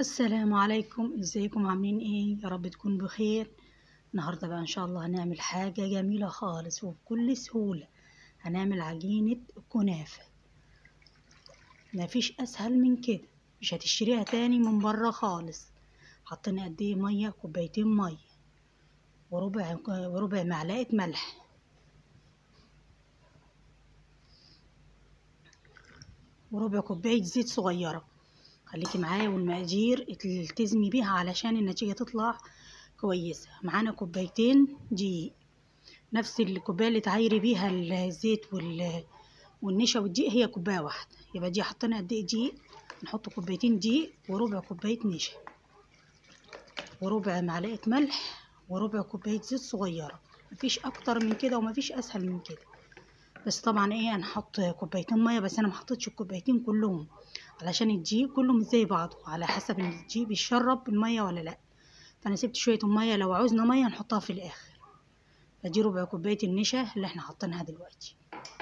السلام عليكم ازيكم عاملين ايه يا رب تكون بخير النهارده بقى ان شاء الله هنعمل حاجه جميله خالص وبكل سهوله هنعمل عجينه كنافه مفيش اسهل من كده مش هتشتريها تاني من بره خالص حطينا قد ايه ميه كوبايتين ميه وربع وربع معلقه ملح وربع كوبايه زيت صغيره خليكي معايا والمقادير تلتزمي بيها علشان النتيجة تطلع كويسة معانا كوبايتين دقيق نفس الكوباية اللي تعايري بيها الزيت وال... والنشا والدقيق هي كوباية واحدة يبقى دي حطينا قد ايه دقيق نحط كوبايتين دقيق وربع كوباية نشا وربع معلقة ملح وربع كوباية زيت صغيرة مفيش أكتر من كده ومفيش أسهل من كده بس طبعا ايه هنحط كوبايتين مية بس أنا محطتش الكوبايتين كلهم علشان الدقيق كله مش زي بعضه على حسب الدقيق بيشرب المية ولا لأ فأنا سبت شوية المية لو عوزنا مية نحطها في الآخر فدي ربع كوباية النشا اللي احنا حاطينها دلوقتي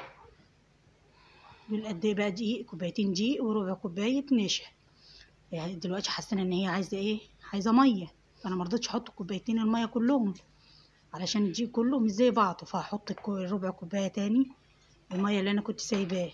دول قد ايه بقى دقيق كوبايتين دقيق وربع كوباية نشا يعني دلوقتي حاسين ان هي عايزة ايه عايزة مية فأنا مرضتش أحط كوبايتين المية كلهم علشان الدقيق كله مش زي بعضه فهحط ربع كوباية تاني المية اللي أنا كنت سايباه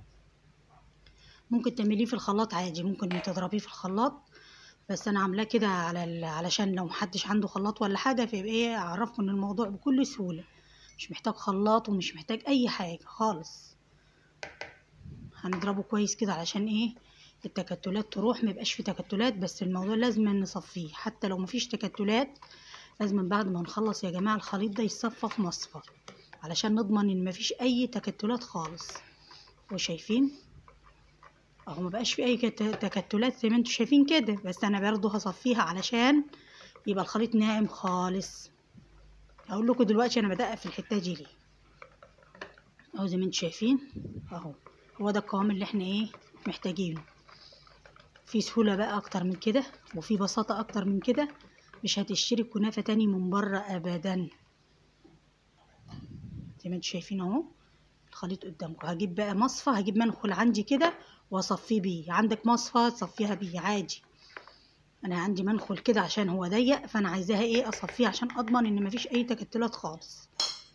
ممكن تعمليه في الخلاط عادي ممكن تضربيه في الخلاط بس انا عاملاه كده على علشان لو محدش عنده خلاط ولا حاجه فيبقى ايه اعرفكم ان الموضوع بكل سهوله مش محتاج خلاط ومش محتاج اي حاجه خالص هنضربه كويس كده علشان ايه التكتلات تروح ميبقاش في تكتلات بس الموضوع لازم نصفيه حتى لو مفيش تكتلات لازم بعد ما نخلص يا جماعه الخليط ده يتصفى في مصفى علشان نضمن ان مفيش اي تكتلات خالص وشايفين اهو مبقاش في اي تكتلات زي ما انتوا شايفين كده بس انا برضه هصفيها علشان يبقى الخليط ناعم خالص اقول لكم دلوقتي انا بدقق في الحته دي ليه اهو زي ما انتوا شايفين اهو هو ده القوام اللي احنا ايه محتاجينه في سهوله بقى اكتر من كده وفي بساطه اكتر من كده مش هتشتري كنافه تاني من بره ابدا زي ما انتوا شايفين اهو الخليط قدامكم هجيب بقى مصفى هجيب منخل عندي كده واصفيه بيه عندك مصفى تصفيها بيه عادي انا عندي منخل كده عشان هو ضيق فانا عايزاها ايه اصفيه عشان اضمن ان مفيش اي تكتلات خالص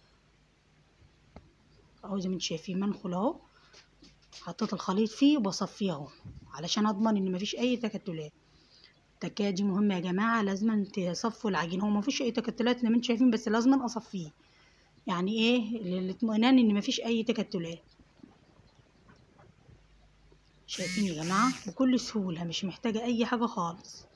اهو زي ما انتوا شايفين منخل اهو حطيت الخليط فيه وبصفيه اهو علشان اضمن ان مفيش اي تكتلات التكايه دي مهمه يا جماعه لازم تصفوا العجين هو مفيش اي تكتلات زي ما انتوا شايفين بس لازم اصفيه يعني ايه للاطمئنان ان مفيش اي تكتلات شايفين يا جماعة بكل سهولة مش محتاجة أي حاجة خالص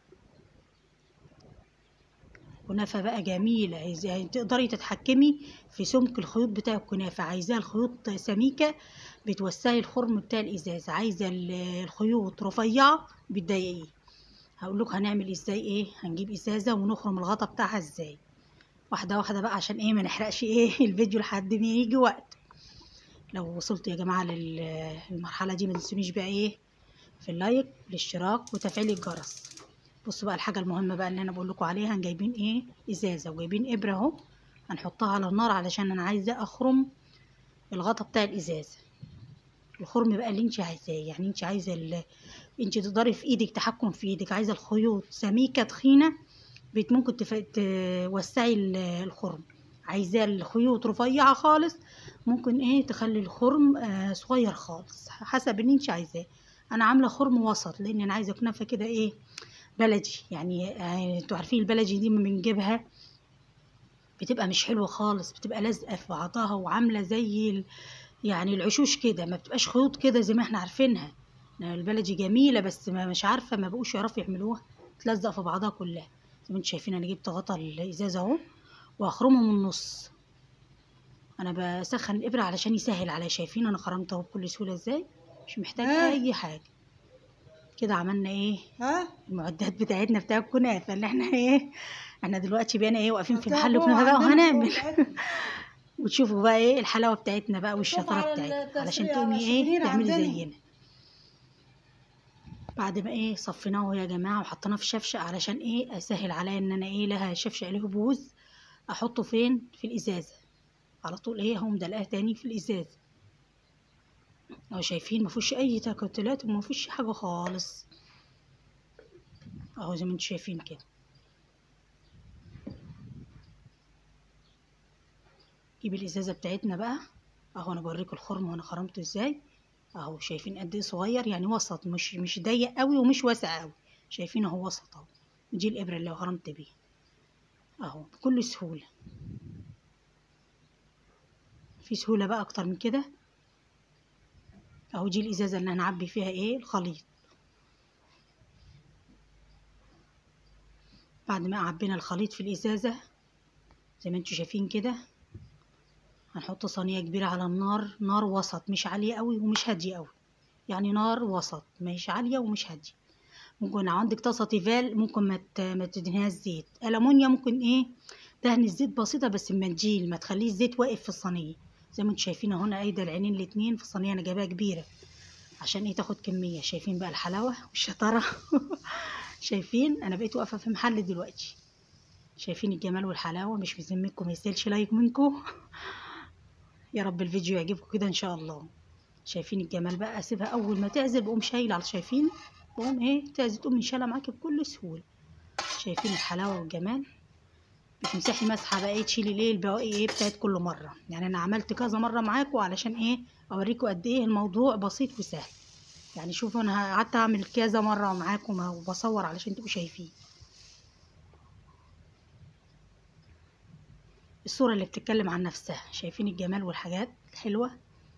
كنافة بقى جميلة يعني تقدري تتحكمي في سمك الخيوط بتاع الكنافة عايزاه الخيوط سميكة بتوسعي الخرم بتاع الإزاز عايزة الخيوط رفيعة بتضيقيه هقول لكم هنعمل ازاي ايه هنجيب ازازة ونخرم الغطا بتاعها ازاي واحدة واحدة بقى عشان ايه ما نحرقش ايه الفيديو لحد ما يجي وقت لو وصلت يا جماعة للمرحلة دي ما تنسونيش بقى ايه في اللايك والاشتراك وتفعيل الجرس بصوا بقى الحاجة المهمة بقى اللي انا بقول لكم عليها جايبين ايه ازازة وجايبين ابرة اهو هنحطها على النار علشان انا عايزة اخرم الغطا بتاع الازازة الخرم بقى اللي انت عايزاه يعني انت عايزة ال... انت تقدري في ايدك تحكم في ايدك عايزة الخيوط سميكة تخينة بت ممكن تف... توسعي الخرم عايزاه الخيوط رفيعة خالص ممكن ايه تخلي الخرم آه صغير خالص حسب اللي انت عايزاه انا عامله خرم وسط لان انا عايزه كنافه كده ايه بلدي يعني انتوا آه عارفين البلدي دي ما بنجيبها بتبقى مش حلوه خالص بتبقى لازقه في بعضها وعامله زي يعني العشوش كده ما بتبقاش خيوط كده زي ما احنا عارفينها البلدي جميله بس ما مش عارفه ما بقوش يعرفوا يعملوها تلزق في بعضها كلها زي ما انتوا شايفين انا جبت غطا الازازه اهو واخرمه من النص انا بسخن الابره علشان يسهل عليا شايفين انا خرمته بكل سهوله ازاي مش محتاج اي حاجه كده عملنا ايه ها المعدات بتاعتنا بتاع الكنافه اللي احنا ايه احنا دلوقتي بقينا ايه واقفين في محل كنافه بقى وهنعمل وتشوفوا بقى ايه الحلاوه بتاعتنا بقى والشطاره بتاعتنا علشان تقومي ايه تعملي زينا بعد ما ايه صفيناه يا جماعه وحطيناه في شفشق علشان ايه اسهل عليا ان انا ايه لها شفشق له بوز احطه فين في الازازه على طول ايه هقوم دلقاه تاني في الازازه اهو شايفين مفيهوش اي تكتلات ومفيهوش حاجه خالص اهو زي ما انتم شايفين كده نجيب الازازه بتاعتنا بقى اهو انا بوريكم الخرم وانا خرمته ازاي اهو شايفين قد ايه صغير يعني وسط مش مش ضيق قوي ومش واسع قوي شايفين اهو وسط اهو دي الابره اللي خرمت بيها اهو بكل سهوله في سهوله بقى اكتر من كده اهو دي الازازه اللي هنعبي فيها ايه الخليط بعد ما عبينا الخليط في الازازه زي ما انتم شايفين كده هنحط صينيه كبيره على النار نار وسط مش عاليه قوي ومش هاديه قوي يعني نار وسط مش عاليه ومش هاديه ممكن عندك طاسه تيفال ممكن ما ما تدهنهاش زيت المونيا ممكن ايه دهن الزيت بسيطه بس بمنديل ما تخليش الزيت واقف في الصينيه زي ما انتم شايفين اهو انا قايده العينين الاتنين في الصينيه انا جايباها كبيره عشان ايه تاخد كميه شايفين بقى الحلاوه والشطاره شايفين انا بقيت واقفه في محل دلوقتي شايفين الجمال والحلاوه مش بذمتكم ما يستاهلش لايك منكم يا رب الفيديو يعجبكم كده ان شاء الله شايفين الجمال بقى اسيبها اول ما تعزل بقوم شايله على شايفين بقوم ايه تعزل تقوم انشالها معاكي بكل سهوله شايفين الحلاوه والجمال بتمسحي مسحه بقى ايه تشيلي ليه البواقي ايه بتاعت كل مره يعني انا عملت كذا مره معاكم علشان ايه اوريكم قد ايه الموضوع بسيط وسهل يعني شوفوا انا قعدت اعمل كذا مره معاكم وبصور علشان تبقوا شايفين الصورة اللي بتتكلم عن نفسها شايفين الجمال والحاجات الحلوة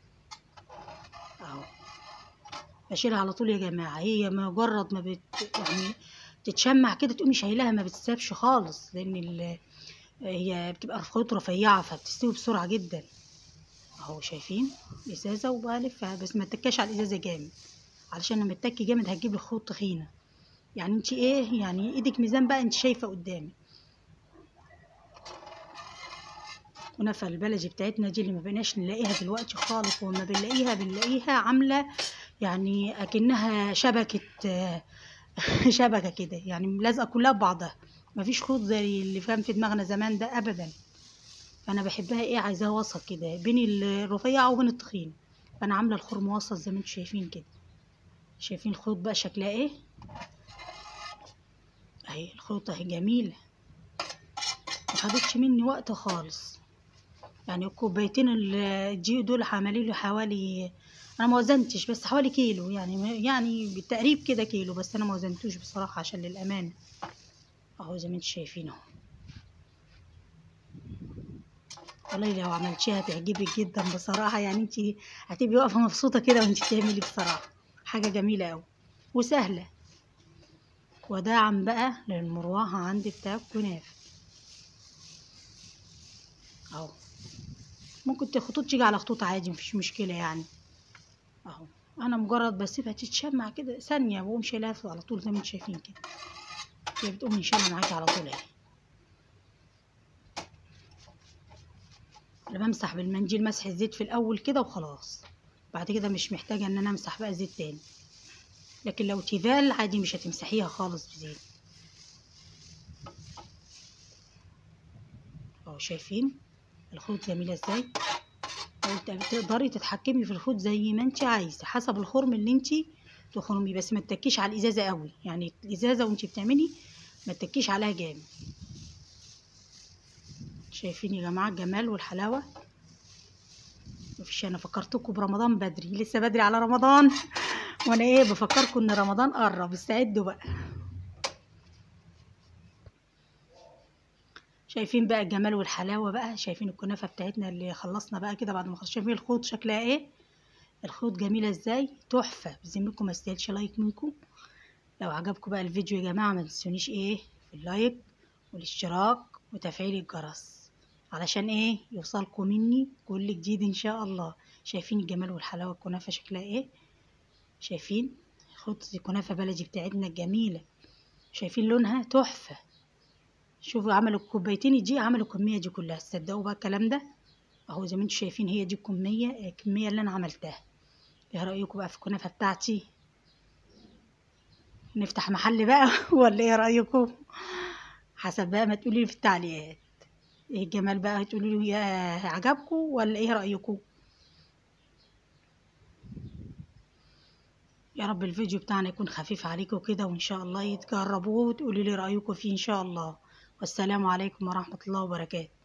اهو بشيلها على طول يا جماعة هي مجرد ما بت يعني تتشمع كده تقومي شايلها ما بتسابش خالص لان ال... هي بتبقى خيوط رفيعة فبتستوي بسرعة جدا اهو شايفين ازازة وبلفها بس ما تتكاش على الازازة جامد علشان لما تتكي جامد هتجيب لك خيوط تخينة يعني انت ايه يعني ايدك ميزان بقى انت شايفة قدامك كنافة البلدي بتاعتنا دي اللي ما بقيناش نلاقيها دلوقتي خالص وما بنلاقيها بنلاقيها عاملة يعني أكنها شبكة شبكة كده يعني لازقة كلها ببعضها مفيش خيوط زي اللي كان في دماغنا زمان ده أبدا فأنا بحبها إيه عايزاها وسط كده بين الرفيعة وبين التخين فأنا عاملة الخرم وسط زي ما انتوا شايفين كده شايفين الخيوط بقى شكلها إيه أهي الخيوط أهي جميلة مخدتش مني وقت خالص يعني الكوبايتين الجي دول عملوا لي حوالي انا ما وزنتش بس حوالي كيلو يعني يعني بالتقريب كده كيلو بس انا ما وزنتوش بصراحه عشان للامان اهو زي ما انتم شايفين اهو والله لو عملتيها هتعجبك جدا بصراحه يعني انت هتبقي واقفه مبسوطه كده وانت بتعملي بصراحه حاجه جميله قوي وسهله وداعم بقى للمروحه عندي بتاع الكنافه اهو ممكن خطوط تيجي على خطوط عادي مفيش مشكلة يعني اهو انا مجرد بسيبها تتشمع كده ثانية واقوم شايلها على طول زي ما انتم شايفين كده هي بتقوم انشالها معاكي على طول اهي انا بمسح بالمنديل مسح الزيت في الاول كده وخلاص بعد كده مش محتاجة ان انا امسح بقى زيت تاني لكن لو تيفال عادي مش هتمسحيها خالص بزيت اهو شايفين الخيوط جميلة ازاي تقدري تتحكمي في الخيوط زي ما انت عايزة حسب الخرم اللي انت تخرمي بس ما تتكيش على الازازة قوي يعني الازازة وانت بتعملي ما تتكيش عليها جامد شايفين يا جماعة الجمال والحلاوة مفيش انا فكرتكم برمضان بدري لسه بدري على رمضان وانا ايه بفكركم ان رمضان قرب استعدوا بقى شايفين بقى الجمال والحلاوه بقى شايفين الكنافه بتاعتنا اللي خلصنا بقى كده بعد ما خلصنا شايفين الخيوط شكلها ايه الخيوط جميله ازاي تحفه بذمكم ما يستاهلش لايك منكم لو عجبكم بقى الفيديو يا جماعه ما تنسونيش ايه في اللايك والاشتراك وتفعيل الجرس علشان ايه يوصلكم مني كل جديد ان شاء الله شايفين الجمال والحلاوه الكنافه شكلها ايه شايفين خيوط الكنافه بلدي بتاعتنا الجميله شايفين لونها تحفه شوفوا عملوا الكوبايتين دي عملوا الكميه دي كلها تصدقوا بقى الكلام ده اهو زي ما انتم شايفين هي دي الكميه الكميه اللي انا عملتها ايه رايكم بقى في الكنافه بتاعتي نفتح محل بقى ولا ايه رايكم حسب بقى ما تقولوا لي في التعليقات ايه الجمال بقى تقولوا لي يا عجبكم ولا ايه رايكم يا رب الفيديو بتاعنا يكون خفيف عليكم كده وإن شاء الله يتجربوه وتقولوا لي رأيكم فيه إن شاء الله والسلام عليكم ورحمة الله وبركاته